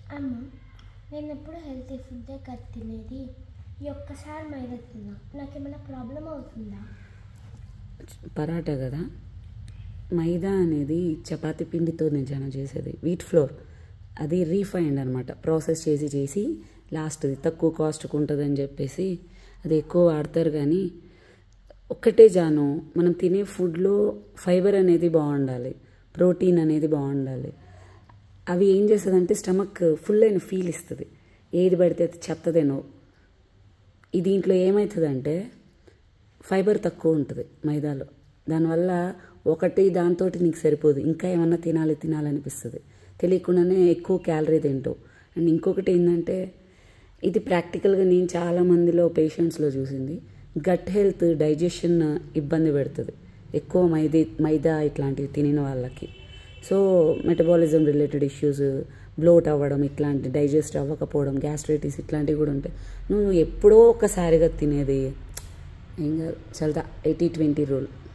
అమ్మ నేను ఎప్పుడు హెల్తీ ఫుడ్డే కదా తినేది ఈ ఒక్కసారి మైదా తిన్నా నాకేమైనా ప్రాబ్లం అవుతుందా పరాటా కదా మైదా అనేది చపాతి పిండితో నిజాన చేసేది వీట్ ఫ్లోర్ అది రీఫైండ్ అనమాట ప్రాసెస్ చేసి చేసి లాస్ట్ది తక్కువ కాస్ట్కి ఉంటుందని చెప్పేసి అది ఎక్కువ వాడతారు కానీ ఒక్కటే జాను మనం తినే ఫుడ్లో ఫైబర్ అనేది బాగుండాలి ప్రోటీన్ అనేది బాగుండాలి అవి ఏం చేస్తుందంటే స్టమక్ ఫుల్ అయిన ఫీల్ ఇస్తుంది ఏది పడితే అది చెత్తదేనో ఈ దీంట్లో ఏమవుతుందంటే ఫైబర్ తక్కువ ఉంటుంది మైదాలో దానివల్ల ఒకటి దాంతో నీకు సరిపోదు ఇంకా ఏమన్నా తినాలి తినాలనిపిస్తుంది తెలియకుండానే ఎక్కువ క్యాలరీ తింటావు అండ్ ఇంకొకటి ఏంటంటే ఇది ప్రాక్టికల్గా నేను చాలా మందిలో పేషెంట్స్లో చూసింది గట్ హెల్త్ డైజెషన్ ఇబ్బంది పెడుతుంది ఎక్కువ మైదా మైదా ఇట్లాంటివి తినిన వాళ్ళకి so metabolism related issues bloat అవ్వడం ఇట్లాంటి డైజెస్ట్ అవ్వకపోవడం గ్యాస్ట్రైటిస్ ఇట్లాంటివి కూడా ఉంటాయి నువ్వు ఎప్పుడో ఒకసారిగా తినేది ఏం కాదు చల్దా ఎయిటీ ట్వంటీ రూల్